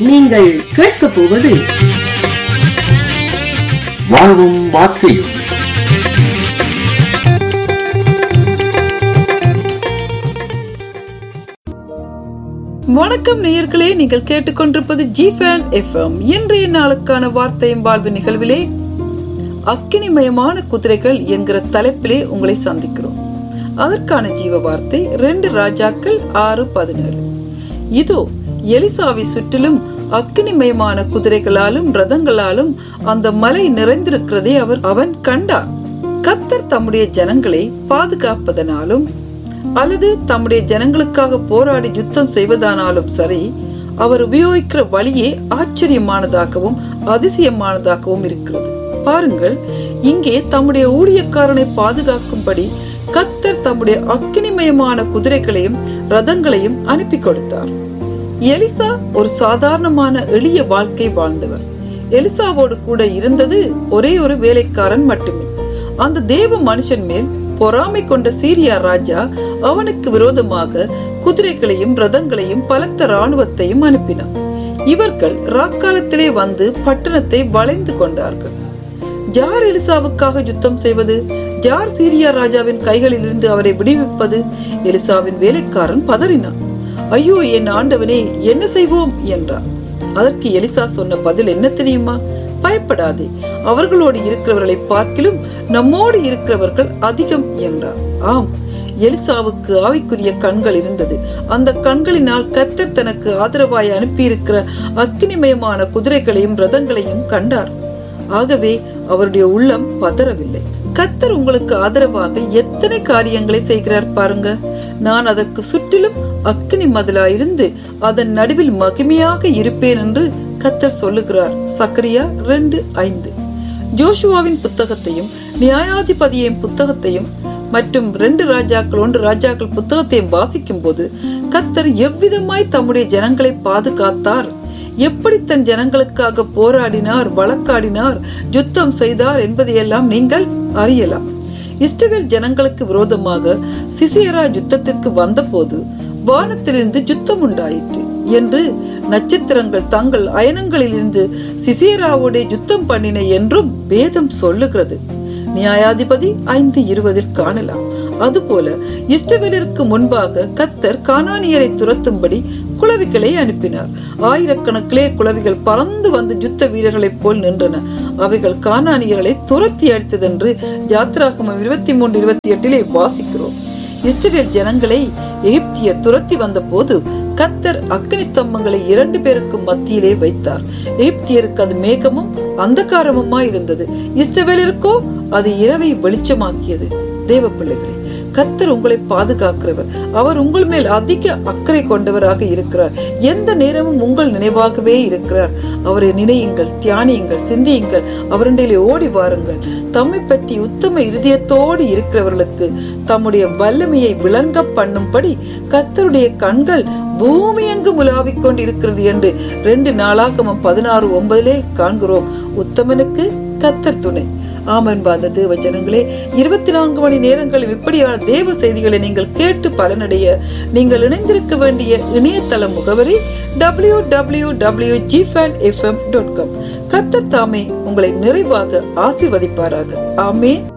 நீங்கள் கேட்கப் போவது வாழ்வும் வார்த்தையும் வணக்கம் நேயர்களே நீங்கள் கேட்டுக்கொண்டிருப்பது ஜி ஃபேன் எஃப்எம் இன்றைய நாளுக்கான வார்த்தையும் வாழ்வு நிகழ்விலே அக்கினிமயமான குதிரைகள் என்கிற தலைப்பிலே உங்களை சந்திக்கிறோம் அதற்கான ஜீவ வார்த்தை ரெண்டு ராஜாக்கள் ஆறு பதினேழு இதோ எலிசாவை சுற்றிலும் அக்கினிமயமான குதிரைகளாலும் ரதங்களாலும் அந்த மலை நிறைந்திருக்கிறதை அவர் அவன் கண்டான் கத்தர் தம்முடைய ஜனங்களை பாதுகாப்பதனாலும் அல்லது தம்முடைய ஜனங்களுக்காக போராடி யுத்தம் செய்வதானாலும் சரி அவர் உபயோகிக்கிற வழியே ஆச்சரியமானதாகவும் அதிசயமானதாகவும் இருக்கிறது பாருங்கள் இங்கே தம்முடைய ஊழியக்காரனை பாதுகாக்கும்படி கத்தர் தம்முடைய அக்கினிமயமான குதிரைகளையும் ரதங்களையும் அனுப்பி கொடுத்தார் எலிசா ஒரு சாதாரணமான எளிய வாழ்க்கை வாழ்ந்தவர் எலிசாவோடு கூட இருந்தது ஒரே ஒரு வேலைக்காரன் மட்டுமே அந்த தேவ மனுஷன் மேல் பொறாமை கொண்ட சீரியா ராஜா அவனுக்கு விரோதமாக குதிரைகளையும் ரதங்களையும் பலத்த ராணுவத்தையும் அனுப்பினான் இவர்கள் ராக்காலத்திலே வந்து பட்டணத்தை வளைந்து கொண்டார்கள் ஜார் எலிசாவுக்காக யுத்தம் செய்வது ஜார் சீரியா ராஜாவின் கைகளில் இருந்து அவரை விடுவிப்பது எலிசாவின் வேலைக்காரன் பதறினான் ஐயோ என் ஆண்டவனே என்ன செய்வோம் என்றார் அதற்கு எலிசா சொன்ன பதில் என்ன தெரியுமா பயப்படாதே அவர்களோடு இருக்கிறவர்களை பார்க்கிலும் நம்மோடு இருக்கிறவர்கள் அதிகம் என்றார் ஆம் எலிசாவுக்கு ஆவிக்குரிய கண்கள் இருந்தது அந்த கண்களினால் கத்தர் தனக்கு ஆதரவாய் அனுப்பியிருக்கிற அக்கினிமயமான குதிரைகளையும் ரதங்களையும் கண்டார் ஆகவே அவருடைய உள்ளம் பதறவில்லை கத்தர் உங்களுக்கு ஆதரவாக எத்தனை காரியங்களை செய்கிறார் பாருங்க நான் அதற்கு சுற்றிலும் அக்கினி மதிலாயிருந்து அதன் நடுவில் மகிமையாக இருப்பேன் என்று கத்தர் சொல்லுகிறார் சக்கரியா ரெண்டு ஐந்து ஜோஷுவாவின் புத்தகத்தையும் நியாயாதிபதியின் புத்தகத்தையும் மற்றும் ரெண்டு ராஜாக்கள் ஒன்று ராஜாக்கள் புத்தகத்தையும் வாசிக்கும் போது கத்தர் எவ்விதமாய் தம்முடைய ஜனங்களை பாதுகாத்தார் எப்படி தன் ஜனங்களுக்காக போராடினார் வழக்காடினார் யுத்தம் செய்தார் என்பதையெல்லாம் நீங்கள் அறியலாம் இஸ்ரவேல் ஜனங்களுக்கு விரோதமாக சிசியரா யுத்தத்திற்கு வந்தபோது வானத்திலிருந்து யுத்தம் உண்டாயிற்று என்று நட்சத்திரங்கள் தங்கள் அயனங்களிலிருந்து சிசியராவோட யுத்தம் பண்ணின என்றும் வேதம் சொல்லுகிறது நியாயாதிபதி ஐந்து இருபதில் காணலாம் அதுபோல இஷ்டவேலருக்கு முன்பாக கத்தர் கானானியரை துரத்தும்படி குளவிகளை அனுப்பினார் ஆயிரக்கணக்கிலே குளவிகள் பறந்து வந்து யுத்த வீரர்களைப் போல் நின்றன அவைகள் கானானியர்களை துரத்தி அடித்ததென்று ஜாத்ராகமம் இருபத்தி மூன்று இருபத்தி எட்டிலே வாசிக்கிறோம் இஸ்ரவேல் ஜனங்களை எகிப்தியர் துரத்தி வந்த போது கத்தர் அக்னி ஸ்தம்பங்களை இரண்டு பேருக்கு மத்தியிலே வைத்தார் எகிப்தியருக்கு அது மேகமும் அந்தகாரமுமா இருந்தது இஸ்ரவேலருக்கோ அது இரவை வெளிச்சமாக்கியது தேவ பிள்ளைகளே கத்தர் உங்களை பாதுகாக்கிறவர் அவர் உங்கள் மேல் அதிக அக்கறை கொண்டவராக இருக்கிறார் எந்த நேரமும் உங்கள் நினைவாகவே இருக்கிறார் அவரை நினையுங்கள் தியானியுங்கள் சிந்தியுங்கள் அவருடைய ஓடி வாருங்கள் தம்மை பற்றி உத்தம இருதயத்தோடு இருக்கிறவர்களுக்கு தம்முடைய வல்லமையை விளங்க பண்ணும்படி கத்தருடைய கண்கள் பூமி எங்கு முலாவிக் கொண்டிருக்கிறது என்று ரெண்டு நாளாகமம் பதினாறு ஒன்பதிலே காண்கிறோம் உத்தமனுக்கு கத்தர் துணை ஆமன் பாந்த தேவ ஜனங்களே இருபத்தி நான்கு மணி நேரங்களில் இப்படியான தேவ செய்திகளை நீங்கள் கேட்டு பலனடைய நீங்கள் இணைந்திருக்க வேண்டிய இணையதள முகவரி W W W G fan FM dot com Qatar தாமே உங்களை நிறைவாக ஆசிர்வதிப்பாராக ஆமே